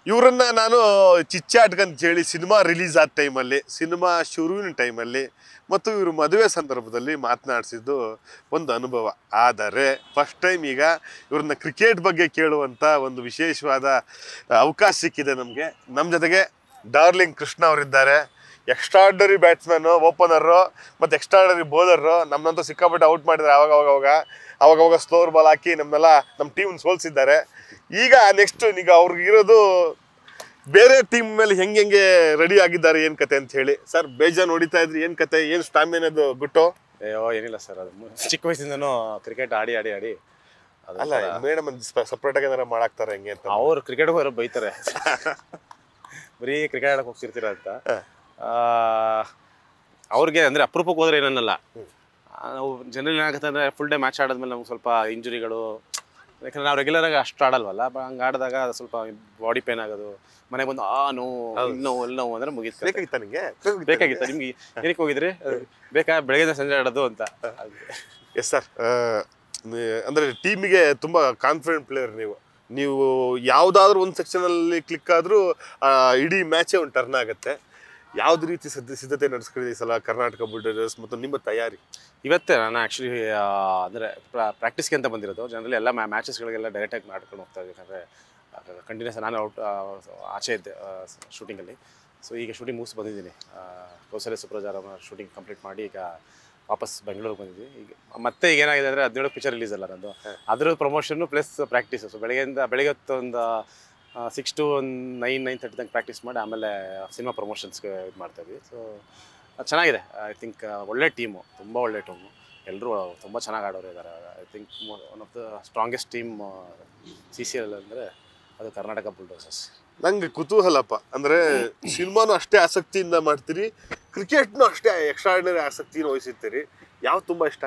ಇವರನ್ನ ನಾನು ಚಿಚ್ಚಾಟ್ಕ್ ಅಂತ ಹೇಳಿ ಸಿನಿಮಾ ರಿಲೀಸ್ ಆದ ಟೈಮಲ್ಲಿ ಸಿನಿಮಾ ಶುರುವಿನ ಟೈಮಲ್ಲಿ ಮತ್ತು ಇವರು ಮದುವೆ ಸಂದರ್ಭದಲ್ಲಿ ಮಾತನಾಡಿಸಿದ್ದು ಒಂದು ಅನುಭವ ಆದರೆ ಫಸ್ಟ್ ಟೈಮ್ ಈಗ ಇವ್ರನ್ನ ಕ್ರಿಕೆಟ್ ಬಗ್ಗೆ ಕೇಳುವಂಥ ಒಂದು ವಿಶೇಷವಾದ ಅವಕಾಶ ಸಿಕ್ಕಿದೆ ನಮಗೆ ನಮ್ಮ ಜೊತೆಗೆ ಡಾರ್ಲಿಂಗ್ ಕೃಷ್ಣ ಅವರಿದ್ದಾರೆ ಎಕ್ಸ್ಟ್ರಾರ್ಡರಿ ಬ್ಯಾಟ್ಸ್ಮನ್ನು ಓಪನರು ಮತ್ತು ಎಕ್ಸ್ಟ್ರಾರ್ಡರಿ ಬೌಲರು ನಮ್ಮನ್ನಂತೂ ಸಿಕ್ಕಾಪಟ್ಟೆ ಔಟ್ ಮಾಡಿದ್ದಾರೆ ಅವಾಗ ಅವಾಗ ಅವಾಗ ಅವಾಗ ಅವಾಗ ಸ್ಲೋರ್ ಬಾಲ್ ಹಾಕಿ ನಮ್ಮನ್ನೆಲ್ಲ ನಮ್ಮ ಟೀಮ್ ಸೋಲ್ಸಿದ್ದಾರೆ ಈಗ ನೆಕ್ಸ್ಟ್ ಈಗ ಅವ್ರಿಗೆ ಇರೋದು ಬೇರೆ ಟೀಮ್ ಮೇಲೆ ಹೆಂಗೆ ಹೆಂಗೆ ರೆಡಿ ಆಗಿದ್ದಾರೆ ಏನು ಕತೆ ಅಂತ ಹೇಳಿ ಸರ್ ಬೇಜಾನ್ ಹೊಡಿತಾ ಇದ್ರಿ ಏನು ಕತೆ ಏನು ಸ್ಟಾಮಿನದು ಗುಟ್ಟು ಅಯ್ಯೋ ಏನಿಲ್ಲ ಸರ್ ಅದು ಮು- ಚಿಕ್ಕ ವಯಸ್ಸಿಂದನೂ ಕ್ರಿಕೆಟ್ ಆಡಿ ಆಡಿ ಆಡಿ ಅದು ಅಲ್ಲ ಮೇಡಮ್ ಸಪ್ರೇಟಾಗಿ ಏನಾರ ಮಾಡಾಕ್ತಾರೆ ಹೆಂಗೆ ಅಂತ ಅವ್ರು ಕ್ರಿಕೆಟ್ ಹೋಗೋರು ಬೈತಾರೆ ಬರೀ ಕ್ರಿಕೆಟ್ ಆಡಕ್ಕೆ ಹೋಗ್ತಿರ್ತೀರ ಅಂತ ಆ, ಅವ್ರಿಗೆ ಅಂದ್ರೆ ಅಪರೂಪಕ್ಕೆ ಹೋದ್ರೆ ಏನನ್ನಲ್ಲ ಆ, ನಾವು ಜನರಲ್ ಏನಾಗುತ್ತೆ ಅಂದ್ರೆ ಫುಲ್ ಡೇ ಮ್ಯಾಚ್ ಆಡಿದ್ಮೇಲೆ ನಮ್ಗೆ ಸ್ವಲ್ಪ ಇಂಜುರಿಗಳು ಯಾಕಂದ್ರೆ ನಾವು ರೆಗ್ಯುಲರ್ ಆಗಿ ಅಷ್ಟು ಆಡಲ್ವಲ್ಲ ಬ- ಹಂಗ್ ಆಡಿದಾಗ ಸ್ವಲ್ಪ ಬಾಡಿ ಪೇನ್ ಆಗೋದು ಮನೆಗೆ ಬಂದು ಆ ನೋವು ಇಲ್ಲಿ ನೋವು ಅಲ್ಲಿ ನೋವು ಅಂದ್ರೆ ಮುಗೀತು ಬೇಕಾಗಿತ್ತ ನಿಮಗೆ ಬೇಕಾಗಿತ್ತ ನಿಮ್ಗೆ ಏನಕ್ಕೆ ಹೋಗಿದ್ರಿ ಅದು ಬೇಕಾ ಬೆಳಗ್ಗೆ ಸಂಜೆ ಆಡೋದು ಅಂತ ಎಸ್ ಸರ್ ಅಂದರೆ ಟೀಮಿಗೆ ತುಂಬ ಕಾನ್ಫಿಡೆಂಟ್ ಪ್ಲೇಯರ್ ನೀವು ನೀವು ಯಾವುದಾದ್ರೂ ಒಂದು ಸೆಕ್ಷನಲ್ಲಿ ಕ್ಲಿಕ್ ಆದರೂ ಇಡೀ ಮ್ಯಾಚೇ ಒಂದು ಟರ್ನ್ ಆಗುತ್ತೆ ಯಾವ್ದು ರೀತಿ ಸಿದ್ಧ ಸಿದ್ಧತೆ ನಡೆಸ್ಕೊಂಡಿದೆ ಈ ಸಲ ಕರ್ನಾಟಕ ಬುಲ್ಡರ್ಸ್ ಮತ್ತು ನಿಮ್ಮ ತಯಾರಿ ಇವತ್ತೇ ನಾನು ಆ್ಯಕ್ಚುಲಿ ಅಂದರೆ ಪ್ರಾಕ್ಟೀಸ್ಗೆ ಅಂತ ಬಂದಿರೋದು ಜನರಲಿ ಎಲ್ಲ ಮ್ಯಾಚಸ್ಗಳಿಗೆಲ್ಲ ಡೈರೆಕ್ಟಾಗಿ ಮಾಡ್ಕೊಂಡು ಹೋಗ್ತಾ ಇದ್ದೀನಿ ಯಾಕಂದರೆ ಕಂಟಿನ್ಯೂಸ್ ನಾನು ಔಟ್ ಆಚೆ ಇದ್ದೆ ಶೂಟಿಂಗಲ್ಲಿ ಸೊ ಈಗ ಶೂಟಿಂಗ್ ಮುಗಿಸಿ ಬಂದಿದ್ದೀನಿ ಆ, ಕೌಸಲ್ಯ ಸುಪ್ರಜಾರಮ್ಮ ಶೂಟಿಂಗ್ ಕಂಪ್ಲೀಟ್ ಮಾಡಿ ಈಗ ವಾಪಸ್ ಬೆಂಗಳೂರಿಗೆ ಬಂದಿದ್ವಿ ಈಗ ಮತ್ತೆ ಈಗ ಏನಾಗಿದೆ ಅಂದರೆ ಹದಿನೇಳು ಪಿಕ್ಚರ್ ರಿಲೀಸ್ ಅಲ್ಲ ನಂದು ಅದ್ರ ಪ್ರಮೋಷನ್ನು ಪ್ಲಸ್ ಪ್ರಾಕ್ಟೀಸು ಸೊ ಬೆಳಗ್ಗೆಯಿಂದ ಬೆಳಗ್ಗೆ ಹೊತ್ತು ಒಂದು ಸಿಕ್ಸ್ ಟು ಒಂದು ನೈನ್ ನೈನ್ ತರ್ಟಿ ತನಕ ಪ್ರಾಕ್ಟೀಸ್ ಮಾಡಿ ಆಮೇಲೆ ಸಿನಿಮಾ ಪ್ರಮೋಷನ್ಸ್ಗೆ ಇದು ಮಾಡ್ತಾಯಿದ್ವಿ ಸೊ ಚೆನ್ನಾಗಿದೆ ಐ ಥಿಂಕ್ ಒಳ್ಳೆ ಟೀಮು ತುಂಬ ಒಳ್ಳೆ ಟೀಮು ಎಲ್ಲರೂ ತುಂಬ ಚೆನ್ನಾಗಿ ಆಡೋರು ಇದ್ದಾರೆ I think one of the strongest team C C L ಅಂದರೆ ಅದು ಕರ್ನಾಟಕ ಬುಲ್ಡೋಸಸ್ ನಂಗೆ ಕುತೂಹಲಪ್ಪ ಅಂದರೆ ಸಿನಿಮಾನು ಅಷ್ಟೇ ಆಸಕ್ತಿಯಿಂದ ಮಾಡ್ತೀರಿ ಕ್ರಿಕೆಟ್ನು ಅಷ್ಟೇ ಎಕ್ಸ್ಟ್ರಾರ್ಡಿನರಿ ಆಸಕ್ತಿನ ವಹಿಸಿರ್ತೀರಿ ಯಾವ್ದು ತುಂಬ ಇಷ್ಟ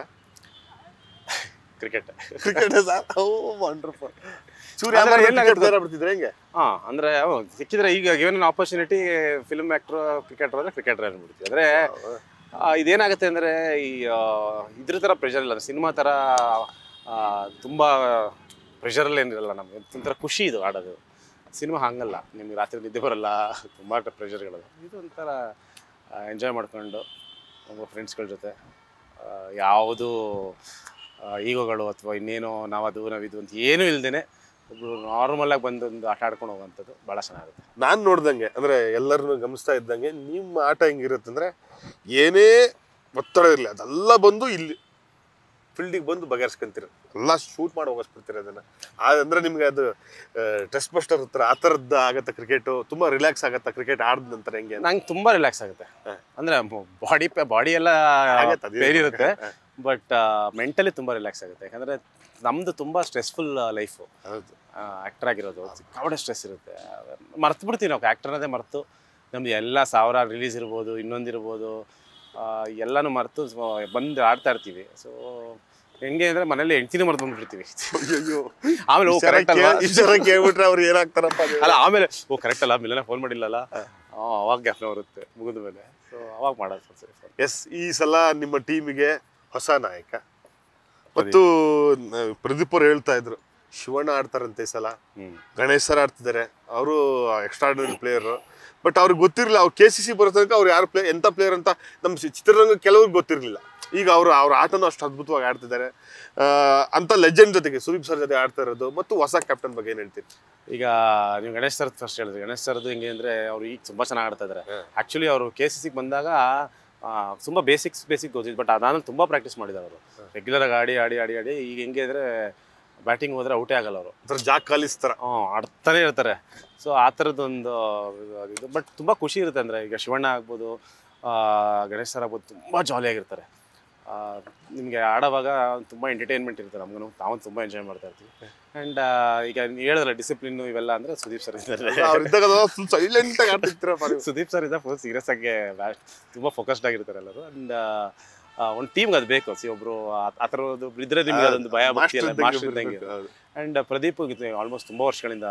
cricket cricket sir oh wonderful ಚೂರು ಅಂದ್ರೆ ಯಾವ ಏನಾಗುತ್ತೆ? ಬೇರೆ ಬಿಡ್ತಿದ್ರೆ ಹೆಂಗೆ ಹಾಂ ಅಂದರೆ ಸಿಕ್ಕಿದ್ರೆ ಈಗ given opportunity film actor cricketer ಅಂದರೆ ಕ್ರಿಕೆಟರ್ ಅಂದ್ಬಿಡ್ತೀವಿ ಅಂದರೆ ಇದೇನಾಗುತ್ತೆ ಅಂದರೆ ಈ ಆ, ಇದ್ರ ಥರ ಪ್ರೆಷರ್ ಇಲ್ಲ ಸಿನಿಮಾ ಥರ ಆ, ತುಂಬ ಪ್ರೆಷರಲ್ಲಿ ಏನಿರಲ್ಲ ನಮಗೆ ಒಂಥರ ಖುಷಿ ಇದು ಆಡೋದು ಸಿನಿಮಾ ಹಂಗಲ್ಲ ನಿಮ್ಗೆ ರಾತ್ರಿ ನಿದ್ದೆ ಬರಲ್ಲ ತುಂಬ ಪ್ರೆಷರ್ಗಳು ಇದು ಒಂಥರ ಎಂಜಾಯ್ ಮಾಡ್ಕೊಂಡು ನಮ್ಮ ಫ್ರೆಂಡ್ಸ್ಗಳ ಜೊತೆ ಆ, ಯಾವುದು ಈಗೋಗಳು ಅಥವಾ ಇನ್ನೇನೋ ನಾವದು ನಾವಿದು ಅಂತ ಏನೂ ಇಲ್ದೇ ಒಬ್ರು ನಾರ್ಮಲಾಗಿ ಬಂದು ಒಂದು ಆಟ ಆಡ್ಕೊಂಡು ಹೋಗುವಂಥದ್ದು ಭಾಳ ಚೆನ್ನಾಗಿರುತ್ತೆ ನಾನು ನೋಡ್ದಂಗೆ ಅಂದ್ರೆ ಎಲ್ಲರನ್ನು ಗಮನಿಸ್ತಾ ಇದ್ದಂಗೆ ನಿಮ್ಮ ಆಟ ಹೆಂಗಿರುತ್ತೆ ಅಂದ್ರೆ ಏನೇ ಒತ್ತಡ ಇರಲಿ ಅದೆಲ್ಲ ಬಂದು ಇಲ್ಲಿ ಫೀಲ್ಡಿಗೆ ಬಂದು ಬಗೆಹರಿಸ್ಕೊಂತೀರ ಎಲ್ಲ ಶೂಟ್ ಮಾಡಿ ಹೋಗಿಸ್ಬಿಡ್ತೀರ ಅದನ್ನ ಆ- ಅಂದ್ರೆ ನಿಮ್ಗೆ ಅದು ಟೆಸ್ಟ್ ಬಸ್ಟರ್ ಹತ್ರ ಆ ಥರದ್ದು ಆಗತ್ತೆ ಕ್ರಿಕೆಟು ತುಂಬಾ ರಿಲ್ಯಾಕ್ಸ್ ಆಗತ್ತಾ ಕ್ರಿಕೆಟ್ ಆಡಿದ ನಂತರ ಹೆಂಗೆ ಅಂತ? ನಂಗೆ ತುಂಬ ರಿಲ್ಯಾಕ್ಸ್ ಆಗುತ್ತೆ ಅಂದರೆ ಬಾಡಿ ಬಾಡಿ ಎಲ್ಲ ಆಗತ್ತೆ, ಅದೇ ಪೇನ್ ಇರುತ್ತೆ ಬಟ್ ಮೆಂಟಲಿ ತುಂಬ ರಿಲ್ಯಾಕ್ಸ್ ಆಗುತ್ತೆ ಯಾಕಂದರೆ ನಮ್ಮದು ತುಂಬ ಸ್ಟ್ರೆಸ್ಫುಲ್ ಲೈಫು ಹೌದು ಆ್ಯಕ್ಟರ್ ಆಗಿರೋದು ಸಿಕ್ಕಾಪಟ್ಟೆ ಸ್ಟ್ರೆಸ್ ಇರುತ್ತೆ ಮರ್ತು ಬಿಡ್ತೀವಿ ನಾವು ಆ್ಯಕ್ಟರ್ ಅನ್ನೋದೇ ಮರೆತು ನಮ್ದು ಎಲ್ಲ ಸಾವಿರ ರಿಲೀಸ್ ಇರ್ಬೋದು ಇನ್ನೊಂದಿರ್ಬೋದು ಆ, ಎಲ್ಲನೂ ಮರೆತು ಬಂದು ಆಡ್ತಾ ಇರ್ತೀವಿ ಸೊ ಹೆಂಗೆ ಅಂದರೆ ಮನೇಲಿ ಹೆಂಡ್ತಿನೂ ಮರ್ತು ಬಂದ್ಬಿಡ್ತೀವಿ ಅಯ್ಯೋ ಆಮೇಲೆ ಓ ಕರೆಕ್ಟ್ ಅಲ್ವಾ ಇಷ್ಟರ ಕೇಳ್ಬಿಟ್ರೆ ಅವ್ರು ಏನಾಗ್ತಾರಪ್ಪ ಅದು? ಅಲ್ಲ ಆಮೇಲೆ ಓ ಕರೆಕ್ಟ್ ಅಲ್ಲ ಮಿಲನ ಫೋನ್ ಮಾಡಿಲ್ಲಲ್ಲ ಆ, ಅವಾಗ ಜ್ಞಾಪನ ಬರುತ್ತೆ ಮುಗಿದ ಮೇಲೆ ಸೊ ಅವಾಗ ಮಾಡೋದು ಸರಿ ಫೋನ್ ಎಸ್ ಈ ಸಲ ನಿಮ್ಮ ಟೀಮಿಗೆ ಹೊಸ ನಾಯಕ ಮತ್ತು ನ- ಪ್ರದೀಪ್ ಅವ್ರು ಹೇಳ್ತಾ ಇದ್ರು ಶಿವಣ್ಣ ಆಡ್ತಾರಂತೆ ಈ ಸಲ ಹ್ಞೂ ಗಣೇಶ್ ಸರ್ ಆಡ್ತಿದ್ದಾರೆ ಅವರು ಎಕ್ಸ್ಟ್ರಾರ್ಡಿನರಿ ಪ್ಲೇಯರ್ ಬಟ್ ಅವ್ರಿಗೆ ಗೊತ್ತಿರಲಿಲ್ಲ ಅವ್ರು ಕೆ ಸಿ ಸಿ ಬರೋ ತನಕ ಅವ್ರು ಯಾರು ಪ್ಲೇ ಎಂಥ ಪ್ಲೇಯರ್ ಅಂತ ನಮ್ಮ ಚಿ- ಚಿತ್ರರಂಗ ಕೆಲವ್ರಿಗೆ ಗೊತ್ತಿರಲಿಲ್ಲ ಈಗ ಅವರು ಅವ್ರ ಆಟನೂ ಅಷ್ಟು ಅದ್ಭುತವಾಗಿ ಆಡ್ತಿದ್ದಾರೆ ಆ, ಅಂತ ಲೆಜೆಂಡ್ ಜೊತೆಗೆ ಸುದೀಪ್ ಸರ್ ಜೊತೆ ಆಡ್ತಾ ಇರೋದು ಮತ್ತು ಹೊಸ ಕ್ಯಾಪ್ಟನ್ ಬಗ್ಗೆ ಏನು ಹೇಳ್ತೀರಿ ಈಗ ನೀವು ಗಣೇಶ್ ಸರ್ ಫಸ್ಟ್ ಹೇಳಿದ್ರಿ ಗಣೇಶ್ ಸರ್ದು ಹೆಂಗೆ ಅಂದರೆ ಅವ್ರು ಈಗ ತುಂಬ ಚೆನ್ನಾಗಿ ಆಡ್ತಾ ಇದ್ದಾರೆ ಆ್ಯಕ್ಚುಲಿ ಅವರು ಕೆ ಸಿ ಸಿಗೆ ಬಂದಾಗ ಆ, ತುಂಬ ಬೇಸಿಕ್ಸ್ ಬೇಸಿಕ್ ಗೊತ್ತಿತ್ತು ಬಟ್ ಅದಾದ್ಮೇಲೆ ತುಂಬ ಪ್ರಾಕ್ಟೀಸ್ ಮಾಡಿದ್ದಾರೆ ಅವರು ರೆಗ್ಯುಲರಾಗಿ ಆಡಿ ಆಡಿ ಆಡಿ ಆಡಿ ಈಗ ಹೆಂಗೆ ಅಂದರೆ ಬ್ಯಾಟಿಂಗ್ ಹೋದರೆ ಔಟೇ ಆಗಲ್ಲ ಅವರು ಒಂಥರ ಜಾಕ್ ಕಾಲಿಸ್ ಥರ ಹ್ಞೂ ಆಡ್ತಾನೆ ಇರ್ತಾರೆ ಸೊ ಆ ಥರದ್ದೊಂದು ಇದು ಬಟ್ ತುಂಬ ಖುಷಿ ಇರುತ್ತೆ ಅಂದರೆ ಈಗ ಶಿವಣ್ಣ ಆಗ್ಬೋದು ಆ, ಗಣೇಶ್ ಸರ್ ಆಗ್ಬೋದು ತುಂಬ ಜಾಲಿಯಾಗಿರ್ತಾರೆ ನಿಮಗೆ ಆಡೋವಾಗ ತುಂಬ ಎಂಟರ್ಟೈನ್ಮೆಂಟ್ ಇರುತ್ತೆ ನಮಗೂ ನಾವು ತುಂಬ ಎಂಜಾಯ್ ಮಾಡ್ತಾ ಇರ್ತೀವಿ ಆ್ಯಂಡ್ ಈಗ ನೀವು ಹೇಳಿದ್ರಲ್ಲ ಡಿಸಿಪ್ಲಿನ್ ಇವೆಲ್ಲ ಅಂದರೆ ಸುದೀಪ್ ಸರ್ ಇದ್ದಾರೆ ಅವ್ರು ಇದ್ದಾಗ ಫುಲ್ ಸೈಲೆಂಟ್ ಆಗಿ ಆಡ್ತಿರ್ತೀರಪ್ಪ ನೀವು. ಸುದೀಪ್ ಸರ್ ಇದ್ದ ಫುಲ್ ಸೀರಿಯಸ್ ಆಗಿ ಬ್ಯಾ- ತುಂಬ ಫೋಕಸ್ಡ್ ಆಗಿರ್ತಾರೆ ಎಲ್ಲರೂ ಆ್ಯಂಡ್ ಒಂದು ಟೀಮ್ಗೆ ಅದು ಬೇಕು ಸಿ ಒಬ್ರು ಆ- ಆ ಥರದ್ದು ಇದ್ರೆ ನಿಮ್ಗೆ ಅದೊಂದು ಭಯ ಭಕ್ತಿ ಮಾಸ್ಟರ್ ಎಲ್ಲ ಇದ್ದಂಗೆ ಮಾಸ್ಟರ್ ಇದ್ದಂಗೆ ಇರ್ಬೇಕು. ಹೌದು. ಆ್ಯಂಡ್ ಪ್ರದೀಪ್ ಆಲ್ಮೋಸ್ಟ್ ತುಂಬ ವರ್ಷಗಳಿಂದ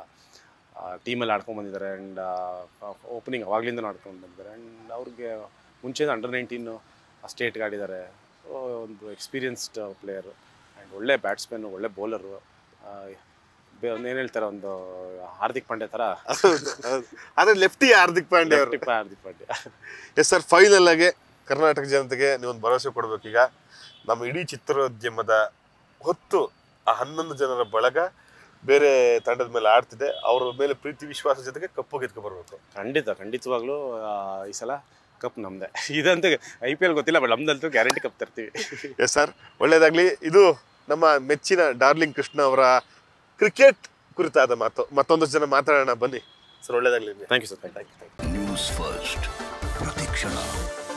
ಟೀಮಲ್ಲಿ ಆಡ್ಕೊಂಡು ಬಂದಿದ್ದಾರೆ ಆ್ಯಂಡ್ ಓಪನಿಂಗ್ ಅವಾಗಲಿಂದ ಆಡ್ಕೊಂಡು ಬಂದಿದ್ದಾರೆ ಆ್ಯಂಡ್ ಅವ್ರಿಗೆ ಮುಂಚೆ ಅಂಡರ್ ನೈನ್ಟೀನು ಸ್ಟೇಟ್ಗೆ ಆಡಿದ್ದಾರೆ So, ಒಂದು ಎಕ್ಸ್ಪೀರಿಯನ್ಸ್ಡ್ ಪ್ಲೇಯರು ಆ್ಯಂಡ್ ಒಳ್ಳೆ ಬ್ಯಾಟ್ಸ್ಮನ್ನು ಒಳ್ಳೆ ಬೌಲರು ಬೇ ಒಂದು ಏನು ಹೇಳ್ತಾರೆ ಒಂದು ಹಾರ್ದಿಕ್ ಪಾಂಡ್ಯ ಥರ ಹೌದು, ಹೌದು. ಆದ್ರೆ ಲೆಫ್ಟಿ ಹಾರ್ದಿಕ್ ಪಾಂಡ್ಯ ಅವರು ಟಿಪ್ಪ Hardik Pandya yes sir final ಆಗಿ ಕರ್ನಾಟಕ ಜನತೆಗೆ ನೀವೊಂದು ಭರವಸೆ ಕೊಡ್ಬೇಕೀಗ ನಮ್ಮ ಇಡೀ ಚಿತ್ರೋದ್ಯಮದ ಹೊತ್ತು ಆ ಹನ್ನೊಂದು ಜನರ ಬಳಗ ಬೇರೆ ತಂಡದ ಮೇಲೆ ಆಡ್ತಿದೆ ಅವ್ರ ಮೇಲೆ ಪ್ರೀತಿ ವಿಶ್ವಾಸ ಜೊತೆಗೆ ಕಪ್ಪು ಗೆದ್ಕೊ ಬರ್ಬೇಕು ಖಂಡಿತ ಖಂಡಿತವಾಗ್ಲೂ ಆ, ಈ ಸಲ ಕಪ್ ನಮ್ಮದೇ ಇದಂತೂ ಐ ಪಿ ಎಲ್ ಗೊತ್ತಿಲ್ಲ ಬಟ್ ನಮ್ದಂತೂ ಗ್ಯಾರಂಟಿ ಕಪ್ ತರ್ತೀವಿ ಎಸ್ ಸರ್ ಒಳ್ಳೇದಾಗ್ಲಿ ಇದು ನಮ್ಮ ಮೆಚ್ಚಿನ ಡಾರ್ಲಿಂಗ್ ಕೃಷ್ಣ ಅವರ ಕ್ರಿಕೆಟ್ ಕುರಿತಾದ ಮಾತು ಮತ್ತೊಂದಷ್ಟು ಜನ ಮಾತಾಡೋಣ ಬನ್ನಿ ಸರ್ ಒಳ್ಳೇದಾಗ್ಲಿ ನಿಮ್ಗೆ thank you sir thank you news first ಪ್ರತಿಕ್ಷಣ